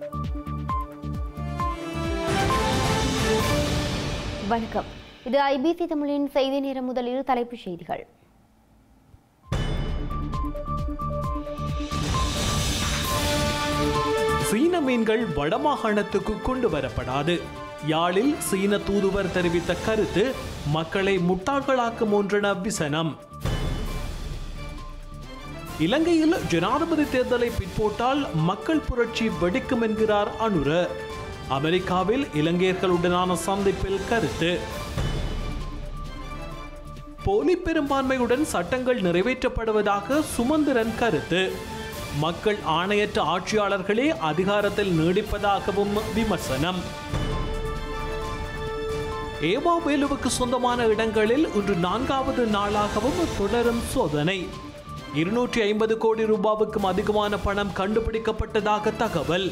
வணக்கம் இது ஐபிசி தமிழின் செய்தி நேரம் முதலில் தலைப்புச் செய்திகள் சீன மீன்கள் வடமாகாணத்துக்கு கொண்டு வரப்படாது யாழில் சீன தூதுவர் தெரிவித்த கருத்து மக்களை முட்டாள்களாக்கும் ஒன்றென விசனம் இலங்கையில் ஜனாதிபதி தேர்தலை பிற்போட்டால் மக்கள் புரட்சி வெடிக்கும் என்கிறார் அனுர அமெரிக்காவில் இலங்கையர்களுடனான சந்திப்பில் கருத்து போலி பெரும்பான்மையுடன் சட்டங்கள் நிறைவேற்றப்படுவதாக சுமந்திரன் கருத்து மக்கள் ஆணையற்ற ஆட்சியாளர்களே அதிகாரத்தில் நீடிப்பதாகவும் விமர்சனம் ஏவா வேலுவுக்கு சொந்தமான இடங்களில் இன்று நான்காவது நாளாகவும் தொடரும் சோதனை இருநூற்றி ஐம்பது கோடி ரூபாவுக்கும் அதிகமான பணம் கண்டுபிடிக்கப்பட்டதாக தகவல்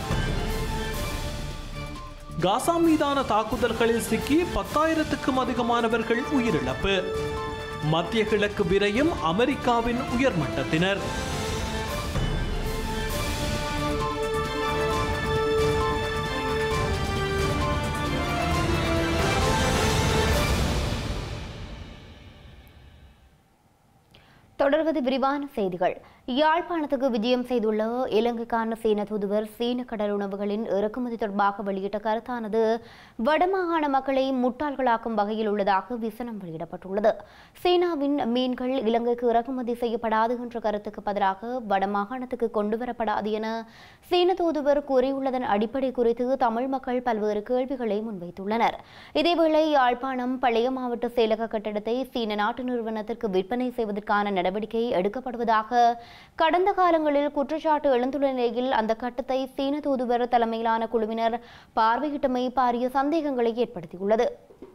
காசா மீதான தாக்குதல்களில் சிக்கி பத்தாயிரத்துக்கும் அதிகமானவர்கள் உயிரிழப்பு மத்திய கிழக்கு விரையும் அமெரிக்காவின் உயர்மட்டத்தினர் தொடர்வது விரிவான செய்திகள் யாழ்ப்பாணத்துக்கு விஜயம் செய்துள்ள இலங்கைக்கான சீன தூதுவர் சீன கடல் உணவுகளின் இறக்குமதி தொடர்பாக வெளியிட்ட கருத்தானது வடமாகாண மக்களை முட்டாள்களாக்கும் வகையில் உள்ளதாக விசனம் வெளியிடப்பட்டுள்ளது சீனாவின் மீன்கள் இலங்கைக்கு இறக்குமதி செய்யப்படாது என்ற கருத்துக்கு பதிலாக வடமாகாணத்துக்கு கொண்டுவரப்படாது என சீன தூதுவர் கூறியுள்ளதன் அடிப்படை குறித்து தமிழ் மக்கள் பல்வேறு கேள்விகளை முன்வைத்துள்ளனர் இதேவேளை யாழ்ப்பாணம் பழைய மாவட்ட செயலக கட்டடத்தை சீன நாட்டு நிறுவனத்திற்கு விற்பனை செய்வதற்கான நடவடிக்கை எடுக்கப்படுவதாக கடந்த காலங்களில் குற்றச்சாட்டு எழுந்துள்ள நிலையில் அந்த கட்டத்தை சீன தூதுவர் தலைமையிலான குழுவினர் பார்வையிட்டமை பாரிய சந்தேகங்களை ஏற்படுத்தியுள்ளது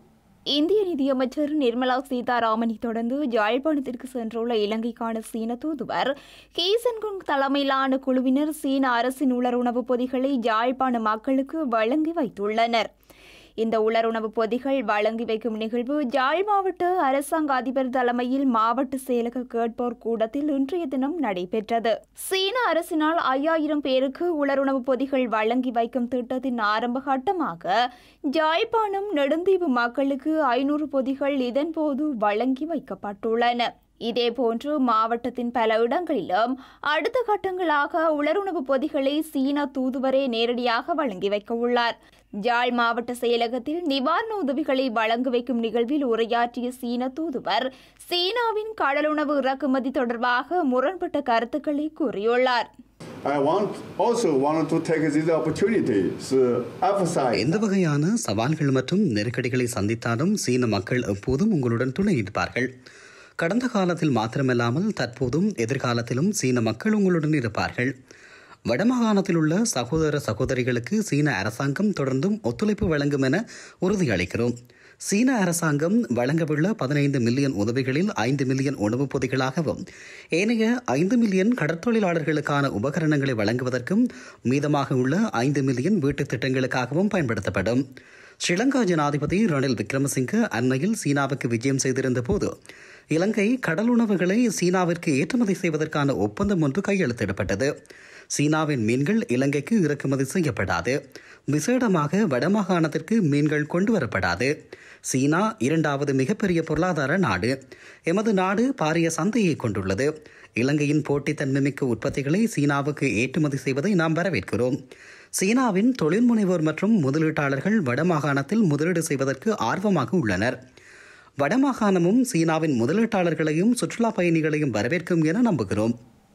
இந்திய நிதியமைச்சர் நிர்மலா சீதாராமனை தொடர்ந்து யாழ்ப்பாணத்திற்கு சென்றுள்ள இலங்கைக்கான சீன தூதுவர் கீசன்குங் தலைமையிலான குழுவினர் சீன அரசின் உலருணவு பொதிகளை யாழ்ப்பாண மக்களுக்கு வழங்கி வைத்துள்ளனர் இந்த உலருணவு பொதிகள் வழங்கி வைக்கும் நிகழ்வு யாழ் மாவட்ட அரசாங்க அதிபர் தலைமையில் மாவட்ட செயலக கேட்போர் கூடத்தில் இன்றைய தினம் நடைபெற்றது சீன அரசினால் ஐயாயிரம் பேருக்கு உலருணவு பொதிகள் வழங்கி வைக்கும் திட்டத்தின் ஆரம்ப கட்டமாக யாழ்ப்பாணம் நெடுந்தீவு மக்களுக்கு ஐநூறு பொதிகள் இதன்போது வழங்கி வைக்கப்பட்டுள்ளன இதேபோன்று மாவட்டத்தின் பல இடங்களிலும் அடுத்த கட்டங்களாக உலருணவு பொதிகளை சீன தூதுவரே நேரடியாக வழங்கி வைக்க உள்ளார் ஜாழ் மாவட்ட செயலகத்தில் நிவாரண உதவிகளை வழங்க வைக்கும் நிகழ்வில் உரையாற்றிய சீன தூதுவர் சீனாவின் கடலுணவு இறக்குமதி தொடர்பாக முரண்பட்ட கருத்துக்களை கூறியுள்ளார் I want also wanted to take this opportunity to emphasize எந்த வகையான சவால்கள் மற்றும் நெருக்கடிகளை சந்தித்தாலும் சீன மக்கள் எப்போதும் உங்களுடன் துணை நிற்பார்கள் கடந்த காலத்தில் மாத்திரமல்லாமல் தற்போதும் எதிர்காலத்திலும் சீன மக்கள் உங்களுடன் இருப்பார்கள் வடமாகாணத்தில் உள்ள சகோதர சகோதரிகளுக்கு சீன அரசாங்கம் தொடர்ந்தும் ஒத்துழைப்பு வழங்கும் என உறுதியளிக்கிறோம் சீன அரசாங்கம் வழங்கவுள்ள பதினைந்து மில்லியன் உதவிகளில் ஐந்து மில்லியன் உணவுப் பொதிகளாகவும் ஏனைய ஐந்து மில்லியன் கடற்தொழிலாளர்களுக்கான உபகரணங்களை வழங்குவதற்கும் மீதமாக உள்ள ஐந்து மில்லியன் வீட்டுத் திட்டங்களுக்காகவும் பயன்படுத்தப்படும் ஸ்ரீலங்கா ஜனாதிபதி ரணில் விக்ரமசிங்க அண்மையில் சீனாவுக்கு விஜயம் செய்திருந்த போது இலங்கை கடல் உணவுகளை சீனாவிற்கு ஏற்றுமதி செய்வதற்கான ஒப்பந்தம் ஒன்று கையெழுத்திடப்பட்டது சீனாவின் மீன்கள் இலங்கைக்கு இறக்குமதி செய்யப்படாது விசேடமாக வடமாகாணத்திற்கு மீன்கள் கொண்டு வரப்படாது சீனா இரண்டாவது மிகப்பெரிய பொருளாதார நாடு எமது நாடு பாரிய சந்தையை கொண்டுள்ளது இலங்கையின் போட்டித்தன்மைமிக்க உற்பத்திகளை சீனாவுக்கு ஏற்றுமதி செய்வதை நாம் வரவேற்கிறோம் சீனாவின் தொழில் முனைவோர் மற்றும் முதலீட்டாளர்கள் வடமாகாணத்தில் முதலீடு செய்வதற்கு ஆர்வமாக உள்ளனர் வடமாகாணமும் சீனாவின் முதலீட்டாளர்களையும் சுற்றுலா பயணிகளையும் வரவேற்கும் என நம்புகிறோம்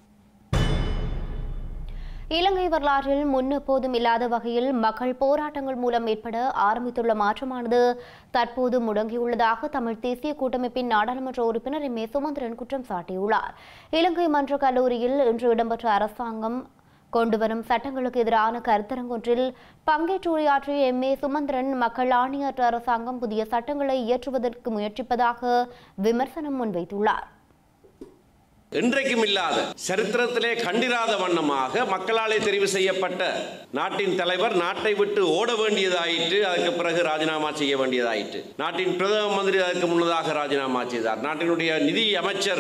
இலங்கை வரலாற்றில் முன்னெப்போதும் இல்லாத வகையில் மக்கள் போராட்டங்கள் மூலம் ஏற்பட ஆரம்பித்துள்ள மாற்றமானது தற்போது முடங்கியுள்ளதாக தமிழ் தேசிய கூட்டமைப்பின் நாடாளுமன்ற உறுப்பினர் எம் ஏ சுமந்திரன் குற்றம் சாட்டியுள்ளார் இலங்கை மன்ற கல்லூரியில் இன்று இடம்பெற்ற அரசாங்கம் கொண்டுவரும் சட்டங்களுக்கு எதிரான கருத்தரங்கொன்றில் பங்கேற்று உரையாற்றிய எம் ஏ சுமந்திரன் மக்கள் ஆணையற்ற அரசாங்கம் புதிய சட்டங்களை இயற்றுவதற்கு முயற்சிப்பதாக விமர்சனம் முன்வைத்துள்ளார் என்றைக்கும் இல்லாத சரித்திரத்திலே கண்டிராத வண்ணமாக மக்களாலே தெரிவு செய்யப்பட்ட நாட்டின் தலைவர் நாட்டை விட்டு ஓட வேண்டியதாயிற்று அதற்கு பிறகு ராஜினாமா செய்ய வேண்டியதாயிற்று நாட்டின் பிரதம மந்திரி அதற்கு முன்னதாக ராஜினாமா செய்தார் நாட்டினுடைய நிதி அமைச்சர்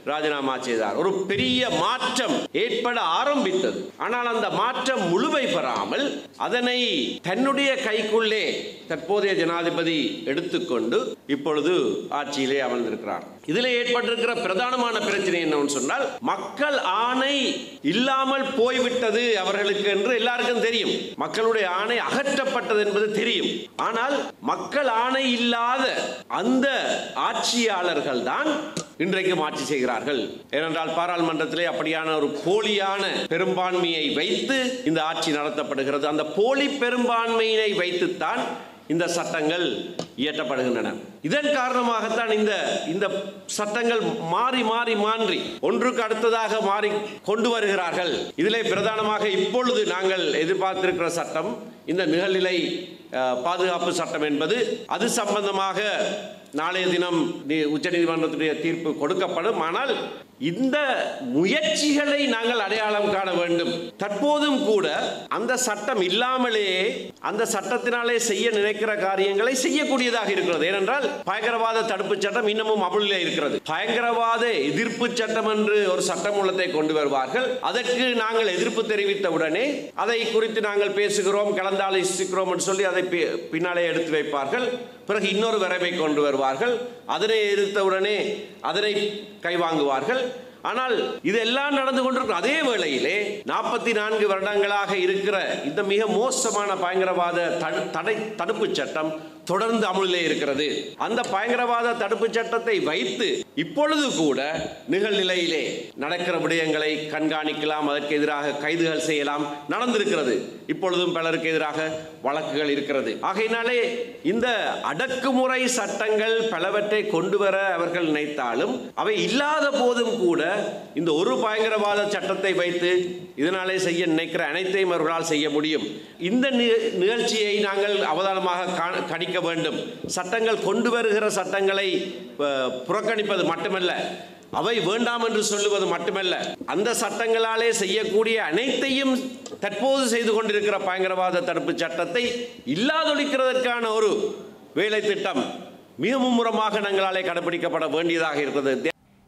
ராஜினாமா செய்தார் ஒரு பெரிய மாற்றம் ஏற்பட ஆரம்பித்தது ஆனால் அந்த மாற்றம் முழுமை பெறாமல் அதனை தன்னுடைய கைக்குள்ளே தற்போதைய ஜனாதிபதி எடுத்துக்கொண்டு இப்பொழுது ஆட்சியிலே அமர்ந்திருக்கிறார் இதில் ஏற்பட்டிருக்கிற பிரதானமான பிரச்சனை என்னன்னு சொன்னால் மக்கள் ஆணை இல்லாமல் போய்விட்டது அவர்களுக்கு என்று எல்லாருக்கும் தெரியும் மக்களுடைய ஆணை அகற்றப்பட்டது என்பது தெரியும் ஆனால் மக்கள் ஆணை இல்லாத அந்த ஆட்சியாளர்கள் தான் இன்றைக்கும் ஆட்சி செய்கிறார்கள் ஏனென்றால் பாராளுமன்றத்திலே அப்படியான ஒரு போலியான பெரும்பான்மையை வைத்து இந்த ஆட்சி நடத்தப்படுகிறது அந்த போலி பெரும்பான்மையினை வைத்துத்தான் இந்த சட்டங்கள் இயற்றப்படுகின்றன இதன் காரணமாகத்தான் இந்த இந்த சட்டங்கள் மாறி மாறி மாறி ஒன்றுக்கு அடுத்ததாக மாறி கொண்டு வருகிறார்கள் இதிலே பிரதானமாக இப்பொழுது நாங்கள் எதிர்பார்த்திருக்கிற சட்டம் இந்த நிகழ்நிலை அஹ், பாதுகாப்பு சட்டம் என்பது அது சம்பந்தமாக நாளைய தினம் நீ- உச்சநீதிமன்றத்துடைய தீர்ப்பு கொடுக்கப்படும் ஆனால் இந்த முயற்சிகளை நாங்கள் அடையாளம் காண வேண்டும் தற்போதும் கூட அந்த சட்டம் இல்லாமலே அந்த சட்டத்தினாலே செய்ய நினைக்கிற காரியங்களை செய்யக்கூடியதாக இருக்கிறது ஏனென்றால் பயங்கரவாத தடுப்பு சட்டம் இன்னமும் அமலிலே இருக்கிறது பயங்கரவாத எதிர்ப்பு சட்டம் என்று ஒரு சட்டமூலத்தை கொண்டு வருவார்கள் அதற்கு நாங்கள் எதிர்ப்பு தெரிவித்த உடனே அதை குறித்து நாங்கள் பேசுகிறோம் கலந்தாலோசிக்கிறோம் என்று சொல்லி அதை பி- பின்னாலே எடுத்து வைப்பார்கள் பிறகு இன்னொரு வரைவை கொண்டு வருவார்கள் அதனை எதிர்த்தவுடனே அதனை கைவாங்குவார்கள் ஆனால் இதெல்லாம் நடந்து கொண்டிருக்கும் அதே வேளையிலே நாற்பத்தி நான்கு வருடங்களாக இருக்கிற இந்த மிக மோசமான பயங்கரவாத தடு- தடை தடுப்பு சட்டம் தொடர்ந்து அமலிலே இருக்கிறது அந்த பயங்கரவாத தடுப்பு சட்டத்தை வைத்து இப்பொழுது கூட நிகழ்நிலையிலே நடக்கிற விடயங்களை கண்காணிக்கலாம் அதற்கு எதிராக கைதுகள் செய்யலாம் நடந்திருக்கிறது இப்பொழுதும் பலருக்கு எதிராக வழக்குகள் இருக்கிறது ஆகையினாலே இந்த அடக்குமுறை சட்டங்கள் பலவற்றை கொண்டு வர அவர்கள் நினைத்தாலும் அவை இல்லாத போதும் கூட இந்த ஒரு பயங்கரவாத சட்டத்தை வைத்து இதனாலே செய்ய நினைக்கிற அனைத்தையும் அவர்களால் செய்ய முடியும் இந்த நி- நிகழ்ச்சியை நாங்கள் அவதானமாக கா- கணிக்க வேண்டும் சட்டங்கள் கொண்டு வருகிற சட்டங்களை அஹ், புறக்கணிப்பது மட்டுமல்ல அவை வேண்டாம் என்று சொல்லுவது மட்டுமல்ல அந்த சட்டங்களாலே செய்யக்கூடிய அனைத்தையும் தற்போது செய்து கொண்டிருக்கிற பயங்கரவாத தடுப்பு சட்டத்தை இல்லாதொழிக்கிறதற்கான ஒரு வேலை திட்டம் மிக மும்முரமாக நாங்களாலே கடைபிடிக்கப்பட வேண்டியதாக இருக்கிறது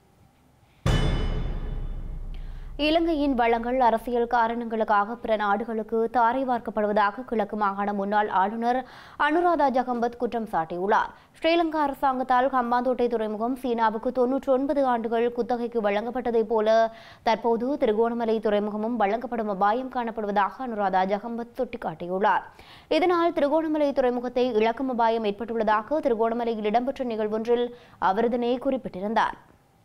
இலங்கையின் வளங்கள் அரசியல் காரணங்களுக்காக பிற நாடுகளுக்கு தாரை வார்க்கப்படுவதாக கிழக்கு மாகாண முன்னாள் ஆளுநர் அனுராதா ஜகம்பத் குற்றம் சாட்டியுள்ளார் ஸ்ரீலங்கா அரசாங்கத்தால் ஹம்பாந்தோட்டை துறைமுகம் சீனாவுக்கு தொன்னூற்றி ஒன்பது ஆண்டுகள் குத்தகைக்கு வழங்கப்பட்டதைப் போல தற்போது திருகோணமலை துறைமுகமும் வழங்கப்படும் அபாயம் காணப்படுவதாக அனுராதா ஜகம்பத் சுட்டிக்காட்டியுள்ளார் இதனால் திருகோணமலை துறைமுகத்தை இழக்கும் அபாயம் ஏற்பட்டுள்ளதாக திருகோணமலையில் இடம்பெற்ற நிகழ்வொன்றில் அவர் இதனை குறிப்பிட்டிருந்தார்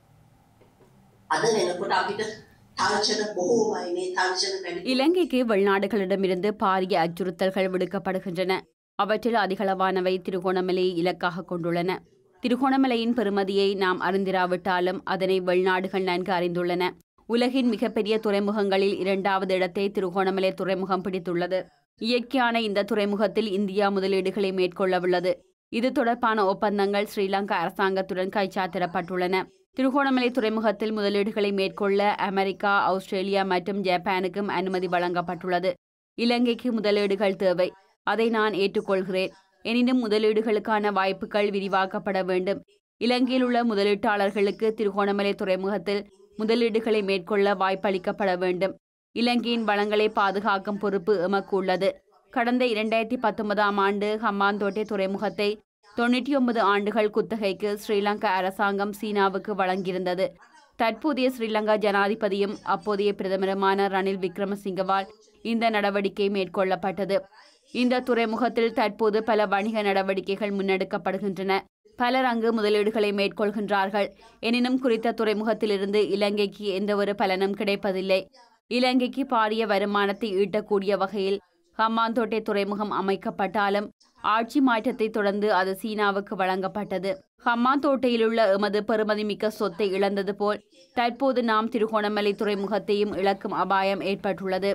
අද වෙනකොට අපිට තර්ජන බොහෝමයිනේ තර්ජන වැඩි இலங்கைக்கு வெளிநாடுகளிடமிருந்து பாரிய அச்சுறுத்தல்கள் விடுக்கப்படுகின்றன அவற்றில் அதிகளவானவை திருகோணமலையை இலக்காக கொண்டுள்ளன திருகோணமலையின் பெறுமதியை நாம் அறிந்திராவிட்டாலும் அதனை வெளிநாடுகள் நன்கு அறிந்துள்ளன உலகின் மிகப்பெரிய துறைமுகங்களில் இரண்டாவது இடத்தை திருகோணமலை துறைமுகம் பிடித்துள்ளது இயற்கையான இந்த துறைமுகத்தில் இந்தியா முதலீடுகளை மேற்கொள்ளவுள்ளது இது தொடர்பான ஒப்பந்தங்கள் ஸ்ரீலங்கா அரசாங்கத்துடன் கைச்சாத்திடப்பட்டுள்ளன திருகோணமலை துறைமுகத்தில் முதலீடுகளை மேற்கொள்ள அமெரிக்கா ஆஸ்திரேலியா மற்றும் ஜப்பானுக்கும் அனுமதி வழங்கப்பட்டுள்ளது இலங்கைக்கு முதலீடுகள் தேவை அதை நான் ஏற்றுக்கொள்கிறேன் எனினும் முதலீடுகளுக்கான வாய்ப்புகள் விரிவாக்கப்பட வேண்டும் இலங்கையில் உள்ள முதலீட்டாளர்களுக்கு திருகோணமலை துறைமுகத்தில் முதலீடுகளை மேற்கொள்ள வாய்ப்பளிக்கப்பட வேண்டும் இலங்கையின் வளங்களை பாதுகாக்கும் பொறுப்பு எமக்கு உள்ளது கடந்த இரண்டாயிரத்தி பத்தொன்பதாம் ஆண்டு ஹம்பாந்தோட்டை துறைமுகத்தை தொண்ணூற்றி ஒன்பது ஆண்டுகள் குத்தகைக்கு ஸ்ரீலங்கா அரசாங்கம் சீனாவுக்கு வழங்கியிருந்தது தற்போதைய ஸ்ரீலங்கா ஜனாதிபதியும் அப்போதைய பிரதமருமான ரணில் விக்ரமசிங்கவால் இந்த நடவடிக்கை மேற்கொள்ளப்பட்டது இந்த துறைமுகத்தில் தற்போது பல வணிக நடவடிக்கைகள் முன்னெடுக்கப்படுகின்றன பலர் அங்கு முதலீடுகளை மேற்கொள்கின்றார்கள் எனினும் குறித்த துறைமுகத்திலிருந்து இலங்கைக்கு எந்தவொரு பலனும் கிடைப்பதில்லை இலங்கைக்கு பாரிய வருமானத்தை ஈட்டக்கூடிய வகையில் ஹம்மாந்தோட்டை துறைமுகம் அமைக்கப்பட்டாலும் ஆட்சி மாற்றத்தை தொடர்ந்து அது சீனாவுக்கு வழங்கப்பட்டது ஹம்மாந்தோட்டையிலுள்ள எமது பெறுமதிமிக்க சொத்தை இழந்தது போல் தற்போது நாம் திருகோணமலை துறைமுகத்தையும் இழக்கும் அபாயம் ஏற்பட்டுள்ளது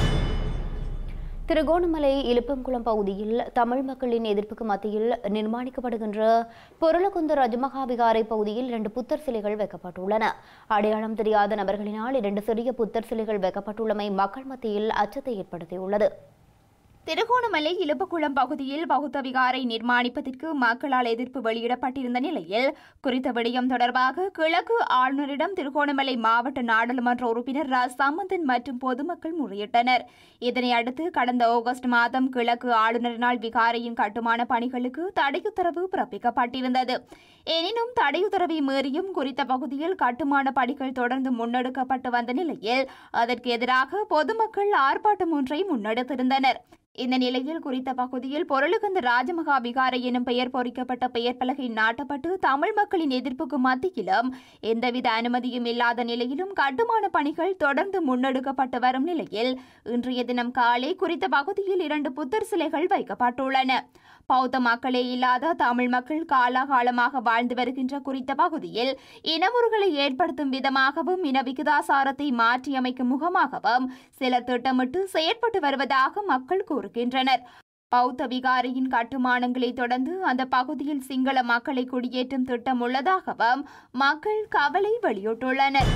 திருகோணமலை இலுப்பங்குளம் பகுதியில் தமிழ் மக்களின் எதிர்ப்புக்கு மத்தியில் நிர்மாணிக்கப்படுகின்ற பொருளகுந்த ரஜமகா விகாரை பகுதியில் இரண்டு புத்தர் சிலைகள் வைக்கப்பட்டுள்ளன அடையாளம் தெரியாத நபர்களினால் இரண்டு சிறிய புத்தர் சிலைகள் வைக்கப்பட்டுள்ளமை மக்கள் மத்தியில் அச்சத்தை ஏற்படுத்தியுள்ளது திருகோணமலை இலுப்பக்குளம் பகுதியில் பௌத்த விகாரை நிர்மாணிப்பதற்கு மக்களால் எதிர்ப்பு வெளியிடப்பட்டிருந்த நிலையில் குறித்த விடயம் தொடர்பாக கிழக்கு ஆளுநரிடம் திருகோணமலை மாவட்ட நாடாளுமன்ற உறுப்பினர் ரா சம்பந்தன் மற்றும் பொதுமக்கள் முறையிட்டனர் இதனை அடுத்து கடந்த ஆகஸ்ட் மாதம் கிழக்கு ஆளுநரினால் விகாரையின் கட்டுமான பணிகளுக்கு தடையுத்தரவு பிறப்பிக்கப்பட்டிருந்தது எனினும் தடையுத்தரவை மீறியும் குறித்த பகுதியில் கட்டுமான பணிகள் தொடர்ந்து முன்னெடுக்கப்பட்டு வந்த நிலையில் அதற்கு எதிராக பொதுமக்கள் ஆர்ப்பாட்டம் ஒன்றை முன்னெடுத்திருந்தனர் இந்த நிலையில் குறித்த பகுதியில் பொருளுகந்த ராஜமகா விகாரை எனும் பெயர் பொறிக்கப்பட்ட பெயர் பலகை நாட்டப்பட்டு தமிழ் மக்களின் எதிர்ப்புக்கு மத்தியிலும் எந்தவித அனுமதியும் இல்லாத நிலையிலும் கட்டுமான பணிகள் தொடர்ந்து முன்னெடுக்கப்பட்டு வரும் நிலையில் இன்றைய தினம் காலை குறித்த பகுதியில் இரண்டு புத்தர் சிலைகள் வைக்கப்பட்டுள்ளன பௌத்த மக்களே இல்லாத தமிழ் மக்கள் காலாகாலமாக வாழ்ந்து வருகின்ற குறித்த பகுதியில் இனமுறுகளை ஏற்படுத்தும் விதமாகவும் இன விகிதாசாரத்தை மாற்றியமைக்கும் முகமாகவும் சிலர் திட்டமிட்டு செயற்பட்டு வருவதாக மக்கள் கூறுகின்றனர் பௌத்த விகாரியின் கட்டுமானங்களை தொடர்ந்து அந்த பகுதியில் சிங்கள மக்களை குடியேற்றும் திட்டம் உள்ளதாகவும் மக்கள் கவலை வெளியிட்டுள்ளனர்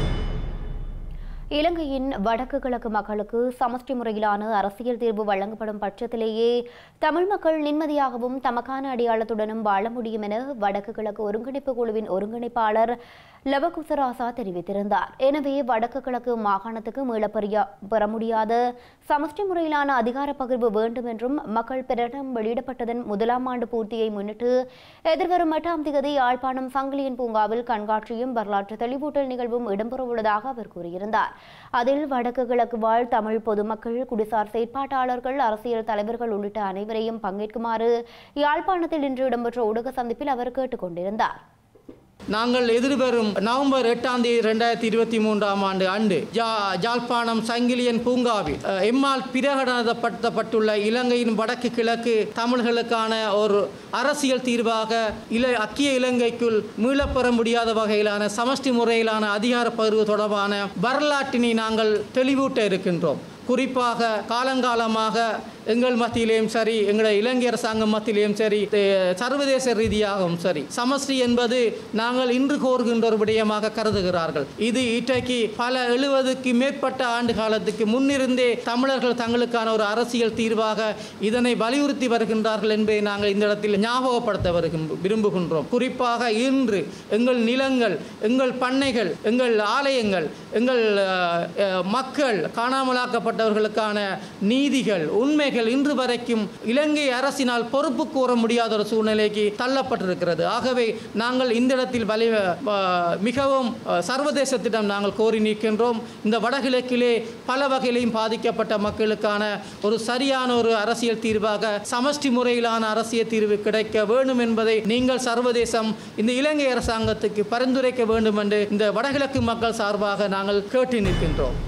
இலங்கையின் வடக்கு கிழக்கு மக்களுக்கு சமஷ்டி முறையிலான அரசியல் தீர்வு வழங்கப்படும் பட்சத்திலேயே தமிழ் மக்கள் நிம்மதியாகவும் தமக்கான அடையாளத்துடனும் வாழ முடியும் என வடக்கு கிழக்கு ஒருங்கிணைப்பு குழுவின் ஒருங்கிணைப்பாளர் லவகுசராசா தெரிவித்திருந்தார் எனவே வடக்கு கிழக்கு மாகாணத்துக்கு மீளப்பெறிய பெற முடியாத சமஷ்டி முறையிலான அதிகார பகிர்வு வேண்டும் என்றும் மக்கள் பிரகடனம் வெளியிடப்பட்டதன் முதலாம் ஆண்டு பூர்த்தியை முன்னிட்டு எதிர்வரும் எட்டாம் தேதி யாழ்ப்பாணம் சங்கிலியன் பூங்காவில் கண்காட்சியும் வரலாற்று தெளிவூட்டல் நிகழ்வும் இடம்பெறவுள்ளதாக அவர் கூறியிருந்தார் அதில் வடக்கு கிழக்கு வாழ் தமிழ் பொதுமக்கள் குடிசார் செயற்பாட்டாளர்கள் அரசியல் தலைவர்கள் உள்ளிட்ட அனைவரையும் பங்கேற்குமாறு யாழ்ப்பாணத்தில் இன்று இடம்பெற்ற ஊடக சந்திப்பில் அவர் கேட்டுக் கொண்டிருந்தார் நாங்கள் எதிர்வரும் நவம்பர் எட்டாம் தேதி ரெண்டாயிரத்தி இருபத்தி மூன்றாம் ஆண்டு ஆண்டு ஜா ஜாழ்ப்பாணம் சங்கிலியன் பூங்காவில் அஹ், எம்மால் பிரகடனப்படுத்தப்பட்டுள்ள இலங்கையின் வடக்கு கிழக்கு தமிழர்களுக்கான ஒரு அரசியல் தீர்வாக இல அக்கிய இலங்கைக்குள் மீளப்பெற முடியாத வகையிலான சமஷ்டி முறையிலான அதிகார பகிர்வு தொடர்பான வரலாற்றினை நாங்கள் தெளிவூட்ட இருக்கின்றோம் குறிப்பாக காலங்காலமாக எங்கள் மத்தியிலேயும் சரி எங்களுடைய இலங்கை அரசாங்கம் மத்தியிலேயும் சரி தே- சர்வதேச ரீதியாகவும் சரி சமஷ்டி என்பது நாங்கள் இன்று கோருகின்ற ஒரு விடயமாக கருதுகிறார்கள் இது இன்றைக்கு பல எழுபதுக்கு மேற்பட்ட ஆண்டு காலத்துக்கு முன்னிருந்தே தமிழர்கள் தங்களுக்கான ஒரு அரசியல் தீர்வாக இதனை வலியுறுத்தி வருகின்றார்கள் என்பதை நாங்கள் இந்த இடத்தில் ஞாபகப்படுத்த வருகின்ற விரும்புகின்றோம் குறிப்பாக இன்று எங்கள் நிலங்கள் எங்கள் பண்ணைகள் எங்கள் ஆலயங்கள் எங்கள் அஹ், அஹ், மக்கள் காணாமலாக்கப்பட்டவர்களுக்கான நீதிகள் உண்மைகள் இன்று வரைக்கும் இலங்கை அரசினால் பொறுப்பு கூற முடியாத ஒரு சூழ்நிலைக்கு தள்ளப்பட்டிருக்கிறது ஆகவே நாங்கள் இந்த இடத்தில் வலி அஹ், மிகவும் அஹ், சர்வதேசத்திடம் நாங்கள் கோரி நிற்கின்றோம் இந்த வடகிழக்கிலே பல வகையிலையும் பாதிக்கப்பட்ட மக்களுக்கான ஒரு சரியான ஒரு அரசியல் தீர்வாக சமஷ்டி முறையிலான அரசியல் தீர்வு கிடைக்க வேண்டும் என்பதை நீங்கள் சர்வதேசம் இந்த இலங்கை அரசாங்கத்துக்கு பரிந்துரைக்க வேண்டும் என்று இந்த வடகிழக்கு மக்கள் சார்பாக நாங்கள் கேட்டு நிற்கின்றோம்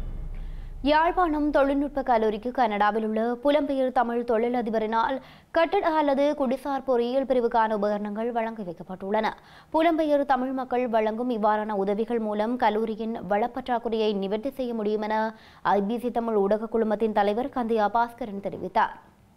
யாழ்ப்பாணம் தொழில்நுட்ப கல்லூரிக்கு கனடாவில் உள்ள புலம்பெயர் தமிழ் தொழிலதிபரினால் கட்டட அல்லது குடிசார் பொறியியல் பிரிவுக்கான உபகரணங்கள் வழங்கி வைக்கப்பட்டுள்ளன புலம்பெயர் தமிழ் மக்கள் வழங்கும் இவ்வாறான உதவிகள் மூலம் கல்லூரியின் வளப்பற்றாக்குறையை நிவர்த்தி செய்ய முடியும் என ஐபிசி தமிழ் ஊடக குழுமத்தின் தலைவர் கந்தியா பாஸ்கரன் தெரிவித்தார்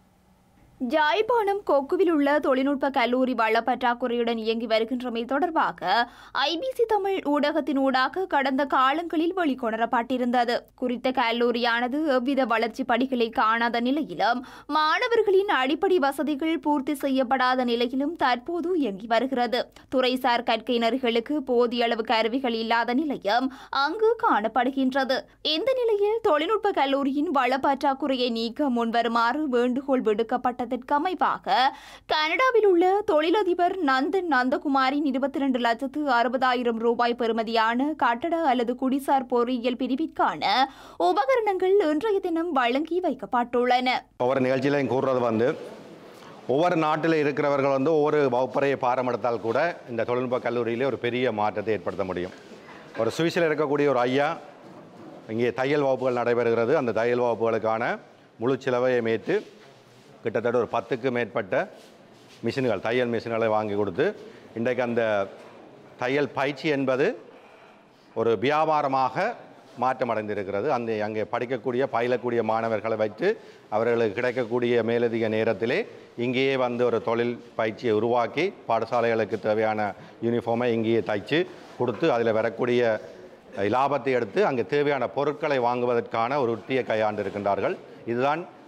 ஜாழ்ப்பாணம் கொக்குவில் உள்ள தொழில்நுட்ப கல்லூரி வளப்பற்றாக்குறையுடன் இயங்கி வருகின்றமை தொடர்பாக ஐபிசி தமிழ் ஊடகத்தின் ஊடாக கடந்த காலங்களில் வெளிக்கொணரப்பட்டிருந்தது குறித்த கல்லூரியானது எவ்வித வளர்ச்சி படிகளை காணாத நிலையிலும் மாணவர்களின் அடிப்படை வசதிகள் பூர்த்தி செய்யப்படாத நிலையிலும் தற்போது இயங்கி வருகிறது துறைசார் கற்கையினர்களுக்கு போதிய அளவு கருவிகள் இல்லாத நிலையும் அங்கு காணப்படுகின்றது இந்த நிலையில் தொழில்நுட்ப கல்லூரியின் வளப்பற்றாக்குறையை நீக்க முன்வருமாறு வேண்டுகோள் விடுக்கப்பட்டதற்கு அமைவாக கனடாவில் உள்ள தொழிலதிபர் நந்தன் நந்தகுமாரின் இருபத்தி ரெண்டு லட்சத்து அறுபதாயிரம் ரூபாய் பெறுமதியான கட்டட அல்லது குடிசார் பொறியியல் பிரிவிற்கான உபகரணங்கள் இன்றைய தினம் வழங்கி வைக்கப்பட்டுள்ளன ஒவ்வொரு நிகழ்ச்சியிலையும் கூறுறது வந்து ஒவ்வொரு நாட்டில் இருக்கிறவர்கள் வந்து ஒவ்வொரு வகுப்பறையை பாரம் எடுத்தால் கூட இந்த தொழில்நுட்ப கல்லூரியிலே ஒரு பெரிய மாற்றத்தை ஏற்படுத்த முடியும் ஒரு சுவிஸில் இருக்கக்கூடிய ஒரு ஐயா இங்கே தையல் வகுப்புகள் நடைபெறுகிறது அந்த தையல் வகுப்புகளுக்கான முழு செலவையும் ஏற்று கிட்டத்தட்ட ஒரு பத்துக்கு மேற்பட்ட மிஷின்கள் தையல் மிஷின்களை வாங்கி கொடுத்து இன்றைக்கு அந்த தையல் பயிற்சி என்பது ஒரு வியாபாரமாக மாற்றமடைந்திருக்கிறது அந்த அங்கே படிக்கக்கூடிய பயிலக்கூடிய மாணவர்களை வைத்து அவர்களுக்கு கிடைக்கக்கூடிய மேலதிக நேரத்திலே இங்கேயே வந்து ஒரு தொழில் பயிற்சியை உருவாக்கி பாடசாலைகளுக்கு தேவையான யூனிஃபார்மை இங்கேயே தைச்சு கொடுத்து அதில் வரக்கூடிய லாபத்தை எடுத்து அங்கே தேவையான பொருட்களை வாங்குவதற்கான ஒரு உத்தியை கையாண்டு இருக்கின்றார்கள் இதுதான்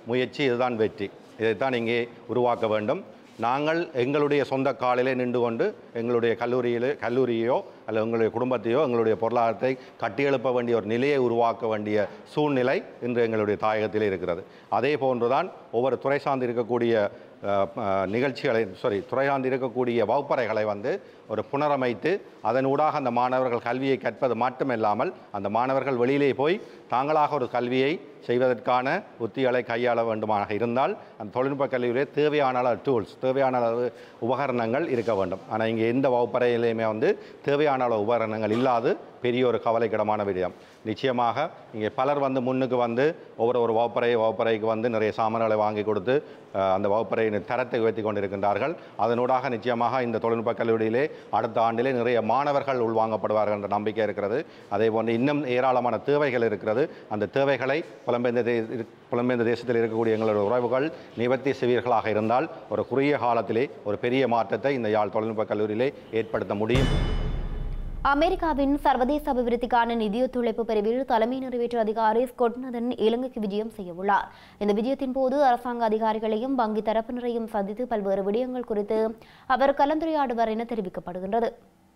முயற்சி இதுதான் வெற்றி இதைத்தான் இங்கே உருவாக்க வேண்டும் நாங்கள் எங்களுடைய சொந்த காலிலே நின்று கொண்டு எங்களுடைய கல்லூரியிலே கல்லூரியோ அல்லது எங்களுடைய குடும்பத்தையோ எங்களுடைய பொருளாதாரத்தை கட்டியெழுப்ப வேண்டிய ஒரு நிலையை உருவாக்க வேண்டிய சூழ்நிலை இன்று எங்களுடைய தாயகத்திலே இருக்கிறது அதே போன்றுதான் ஒவ்வொரு துறை சார்ந்து இருக்கக்கூடிய அஹ், அஹ், நிகழ்ச்சிகளை சாரி துறை சார்ந்து இருக்கக்கூடிய வகுப்பறைகளை வந்து ஒரு புனரமைத்து அதன் ஊடாக அந்த மாணவர்கள் கல்வியை கற்பது மட்டுமில்லாமல் அந்த மாணவர்கள் வெளியிலே போய் தாங்களாக ஒரு கல்வியை செய்வதற்கான உத்திகளை கையாள வேண்டுமாக இருந்தால் அந்த தொழில்நுட்ப கல்வியிலே தேவையான அளவு டூல்ஸ் தேவையான அளவு உபகரணங்கள் இருக்க வேண்டும் ஆனால் இங்கே எந்த வகுப்பறையிலையுமே வந்து தேவையான அளவு உபகரணங்கள் இல்லாது பெரிய ஒரு கவலைக்கிடமான விடயம் நிச்சயமாக இங்கே பலர் வந்து முன்னுக்கு வந்து ஒவ்வொரு ஒரு வகுப்பறை வகுப்பறைக்கு வந்து நிறைய சாமான்களை வாங்கி கொடுத்து அஹ், அந்த வகுப்பறையின் தரத்தை உயர்த்தி கொண்டிருக்கின்றார்கள் அதனூடாக நிச்சயமாக இந்த தொழில்நுட்ப கல்லூரியிலே அடுத்த ஆண்டிலே நிறைய மாணவர்கள் உள்வாங்கப்படுவார்கள் என்ற நம்பிக்கை இருக்கிறது அதே போன்று இன்னும் ஏராளமான தேவைகள் இருக்கிறது அந்த தேவைகளை புலம்பெயர்ந்த தே இரு- புலம்பெயர்ந்த தேசத்தில் இருக்கக்கூடிய எங்களுடைய உறவுகள் நிவர்த்தி செய்வீர்களாக இருந்தால் ஒரு குறுகிய காலத்திலே ஒரு பெரிய மாற்றத்தை இந்த யாழ் தொழில்நுட்ப கல்லூரியிலே ஏற்படுத்த முடியும் அமெரிக்காவின் சர்வதேச அபிவிருத்திக்கான நிதியொத்துழைப்பு பிரிவில் தலைமை நிறைவேற்று அதிகாரி ஸ்கொட்நதன் இலங்கைக்கு விஜயம் செய்யவுள்ளார் இந்த விஜயத்தின் போது அரசாங்க அதிகாரிகளையும் வங்கி தரப்பினரையும் சந்தித்து பல்வேறு விடயங்கள் குறித்து அவர் கலந்துரையாடுவார் என தெரிவிக்கப்படுகின்றது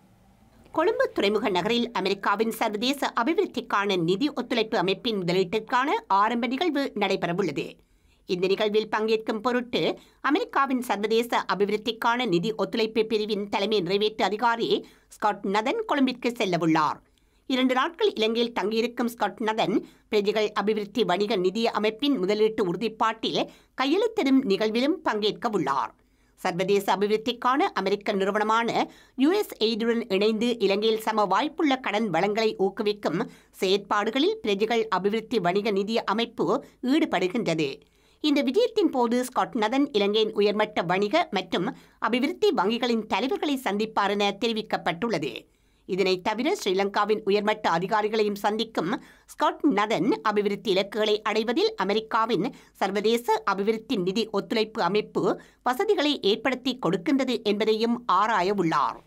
கொழும்பு துறைமுக நகரில் அமெரிக்காவின் சர்வதேச அபிவிருத்திக்கான நிதி ஒத்துழைப்பு அமைப்பின் முதலீட்டிற்கான ஆரம்ப நிகழ்வு நடைபெறவுள்ளது இந்த நிகழ்வில் பங்கேற்கும் பொருட்டு அமெரிக்காவின் சர்வதேச அபிவிருத்திக்கான நிதி ஒத்துழைப்பு பிரிவின் தலைமை நிறைவேற்று அதிகாரி ஸ்காட் நதன் கொழும்பிற்கு செல்லவுள்ளார் இரண்டு நாட்கள் இலங்கையில் தங்கியிருக்கும் ஸ்காட் நதன் பிரஜைகள் அபிவிருத்தி வணிக நிதி அமைப்பின் முதலீட்டு உறுதிப்பாட்டில் கையெழுத்திடும் நிகழ்விலும் பங்கேற்க உள்ளார் சர்வதேச அபிவிருத்திக்கான அமெரிக்க நிறுவனமான யுஎஸ் எய்டுடன் இணைந்து இலங்கையில் சம வாய்ப்புள்ள கடன் வளங்களை ஊக்குவிக்கும் செயற்பாடுகளில் பிரஜைகள் அபிவிருத்தி வணிக நிதி அமைப்பு ஈடுபடுகின்றது இந்த விஜயத்தின் போது ஸ்காட் நதன் இலங்கையின் உயர்மட்ட வணிக மற்றும் அபிவிருத்தி வங்கிகளின் தலைவர்களை சந்திப்பார் என தெரிவிக்கப்பட்டுள்ளது இதனை தவிர ஸ்ரீலங்காவின் உயர்மட்ட அதிகாரிகளையும் சந்திக்கும் ஸ்காட் நதன் அபிவிருத்தி இலக்குகளை அடைவதில் அமெரிக்காவின் சர்வதேச அபிவிருத்தி நிதி ஒத்துழைப்பு அமைப்பு வசதிகளை ஏற்படுத்தி கொடுக்கின்றது என்பதையும் ஆராய உள்ளார்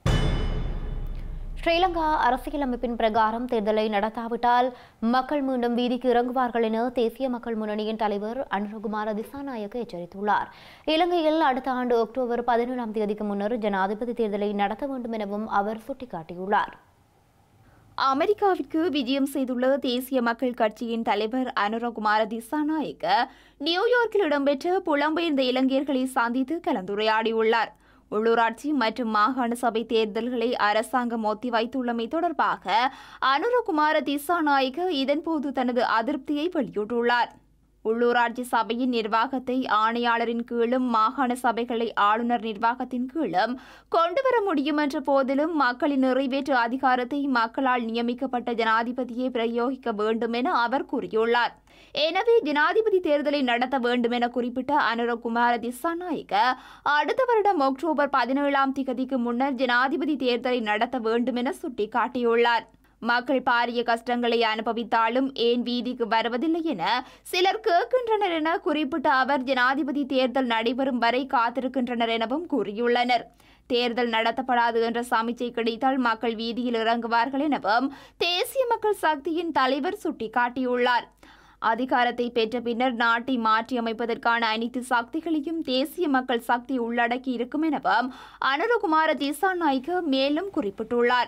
ஸ்ரீலங்கா அரசியலமைப்பின் பிரகாரம் தேர்தலை நடத்தாவிட்டால் மக்கள் மீண்டும் வீதிக்கு இறங்குவார்கள் என தேசிய மக்கள் முன்னணியின் தலைவர் அனுரகுமார திசாநாயக்க எச்சரித்துள்ளார் இலங்கையில் அடுத்த ஆண்டு அக்டோபர் பதினேழாம் தேதிக்கு முன்னர் ஜனாதிபதி தேர்தலை நடத்த வேண்டும் எனவும் அவர் சுட்டிக்காட்டியுள்ளார் அமெரிக்காவிற்கு விஜயம் செய்துள்ள தேசிய மக்கள் கட்சியின் தலைவர் அனுரகுமார திசாநாயக்க நியூயார்க்கில் இடம்பெற்ற புலம்பெயர்ந்த இலங்கையர்களை சந்தித்து கலந்துரையாடியுள்ளார் உள்ளூராட்சி மற்றும் மாகாண சபை தேர்தல்களை அரசாங்கம் ஒத்திவைத்துள்ளமை தொடர்பாக அனுரகுமார திசாநாயக்க இதன்போது தனது அதிருப்தியை வெளியிட்டுள்ளார் உள்ளூராட்சி சபையின் நிர்வாகத்தை ஆணையாளரின் கீழும் மாகாண சபைகளை ஆளுநர் நிர்வாகத்தின் கீழும் கொண்டுவர முடியும் என்ற போதிலும் மக்களின் நிறைவேற்று அதிகாரத்தை மக்களால் நியமிக்கப்பட்ட ஜனாதிபதியை பிரயோகிக்க வேண்டும் என அவர் கூறியுள்ளார் எனவே ஜனாதிபதி தேர்தலை நடத்த வேண்டும் என குறிப்பிட்ட அனுரகுமார திசாநாயக்க அடுத்த வருடம் அக்டோபர் பதினேழாம் திகதிக்கு முன்னர் ஜனாதிபதி தேர்தலை நடத்த வேண்டும் என சுட்டிக்காட்டியுள்ளார் மக்கள் பாரிய கஷ்டங்களை அனுபவித்தாலும் ஏன் வீதிக்கு வருவதில்லை என சிலர் கேட்கின்றனர் என குறிப்பிட்ட அவர் ஜனாதிபதி தேர்தல் நடைபெறும் வரை காத்திருக்கின்றனர் எனவும் கூறியுள்ளனர் தேர்தல் நடத்தப்படாது என்ற சமிச்சை கிடைத்தால் மக்கள் வீதியில் இறங்குவார்கள் எனவும் தேசிய மக்கள் சக்தியின் தலைவர் சுட்டிக்காட்டியுள்ளார் அதிகாரத்தை பெற்ற பின்னர் நாட்டை மாற்றியமைப்பதற்கான அனைத்து சக்திகளையும் தேசிய மக்கள் சக்தி உள்ளடக்கி இருக்கும் எனவும் அனுரகுமார திசாநாயக்க மேலும் குறிப்பிட்டுள்ளார்